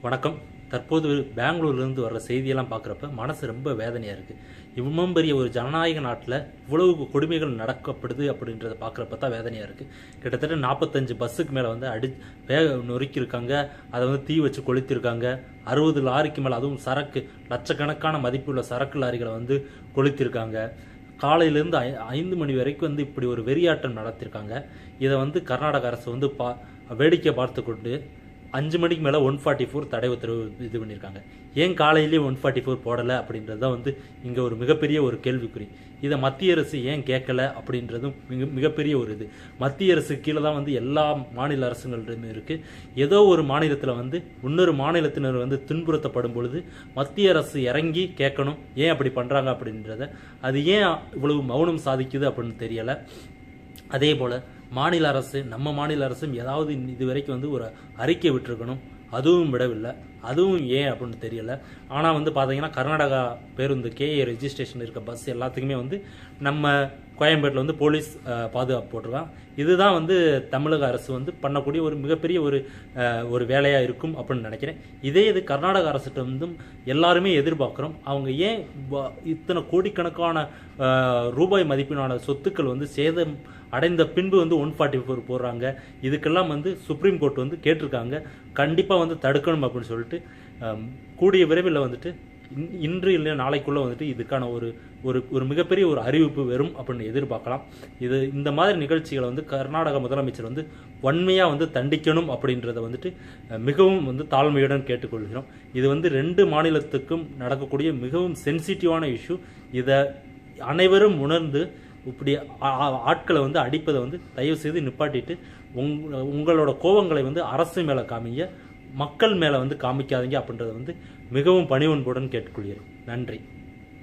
வணக்கம் தற்போது பெங்களூர்லேருந்து வர்ற செய்தியெல்லாம் பார்க்குறப்ப மனசு ரொம்ப வேதனையாக இருக்குது இவ்வளோ பெரிய ஒரு ஜனநாயக நாட்டில் இவ்வளவு கொடுமைகள் நடக்கப்படுது அப்படின்றத பார்க்குறப்ப தான் வேதனையாக இருக்குது கிட்டத்தட்ட நாற்பத்தஞ்சு பஸ்ஸுக்கு மேலே வந்து அடி வேக நொறுக்கியிருக்காங்க அதை வந்து தீ வச்சு கொளுத்திருக்காங்க அறுபது லாரிக்கு மேலே அதுவும் சரக்கு லட்சக்கணக்கான மதிப்புள்ள சரக்கு லாரிகளை வந்து கொளுத்திருக்காங்க காலையிலேருந்து ஐ ஐந்து மணி வரைக்கும் வந்து இப்படி ஒரு வெறியாட்டம் நடத்திருக்காங்க இதை வந்து கர்நாடக அரசு வந்து பா வேடிக்கை பார்த்து கொண்டு அஞ்சு மணிக்கு மேலே ஒன் ஃபார்ட்டி ஃபோர் தடை உத்தரவு இது பண்ணியிருக்காங்க ஏன் காலையிலேயே ஒன் ஃபார்ட்டி ஃபோர் போடலை அப்படின்றது தான் வந்து இங்கே ஒரு மிகப்பெரிய ஒரு கேள்விக்குறி இதை மத்திய அரசு ஏன் கேட்கல அப்படின்றதும் மிக மிகப்பெரிய ஒரு இது மத்திய அரசு கீழே தான் வந்து எல்லா மாநில அரசுகளிடமே இருக்குது ஏதோ ஒரு மாநிலத்தில் வந்து இன்னொரு மாநிலத்தினர் வந்து துன்புறுத்தப்படும் பொழுது மத்திய அரசு இறங்கி கேட்கணும் ஏன் அப்படி பண்ணுறாங்க அப்படின்றத அது ஏன் இவ்வளவு மௌனம் சாதிக்குது அப்படின்னு தெரியலை அதே போல் மாநில அரசு நம்ம மாநில அரசும் ஏதாவது இது வரைக்கும் வந்து ஒரு அறிக்கை விட்டுருக்கணும் அதுவும் விடவில்லை அதுவும் ஏன் அப்படின்னு தெரியல ஆனால் வந்து பார்த்தீங்கன்னா கர்நாடகா பேருந்து கேஏ ரெஜிஸ்ட்ரேஷன் இருக்க பஸ் எல்லாத்துக்குமே வந்து நம்ம கோயம்பேட்டில் வந்து போலீஸ் அஹ், பாதுகாப்பு போட்டிருக்கான் இதுதான் வந்து தமிழக அரசு வந்து பண்ணக்கூடிய ஒரு மிகப்பெரிய ஒரு அஹ், ஒரு வேலையாக இருக்கும் அப்படின்னு நினைக்கிறேன் இதே இது கர்நாடக அரசிட்ட வந்தும் எல்லாருமே எதிர்பார்க்குறோம் அவங்க ஏன் வ- இத்தனை கோடிக்கணக்கான அஹ், ரூபாய் மதிப்பிலான சொத்துக்கள் வந்து சேதம் அடைந்த பின்பு வந்து ஒன் ஃபார்ட்டி ஃபோர் போடுறாங்க இதுக்கெல்லாம் வந்து சுப்ரீம் கோர்ட் வந்து கேட்டிருக்காங்க கண்டிப்பாக வந்து தடுக்கணும் அப்படின்னு சொல்லிட்டு அம், கூடிய விரைவில் வந்துட்டு இன்- இன்று இல்லை நாளைக்குள்ளே வந்துட்டு இதுக்கான ஒரு ஒரு ஒரு மிகப்பெரிய ஒரு அறிவிப்பு வரும் அப்படின்னு எதிர்பார்க்கலாம் இது இந்த மாதிரி நிகழ்ச்சிகளை வந்து கர்நாடக முதலமைச்சர் வந்து வன்மையாக வந்து தண்டிக்கணும் அப்படின்றத வந்துட்டு அஹ், மிகவும் வந்து தாழ்மையுடன் கேட்டுக்கொள்கிறோம் இது வந்து ரெண்டு மாநிலத்துக்கும் நடக்கக்கூடிய மிகவும் சென்சிட்டிவான இஷ்யூ இதை அனைவரும் உணர்ந்து இப்படி ஆ- ஆ- ஆட்களை வந்து அடிப்பதை வந்து தயவு செய்து நிப்பாட்டிட்டு உங் உங்களோட கோபங்களை வந்து அரசு மேலே காமிங்க மக்கள் மேலே வந்து காமிக்காதீங்க அப்படின்றத வந்து மிகவும் பணிவன்புடன் கேட்டுக்கொள்கிறேன் நன்றி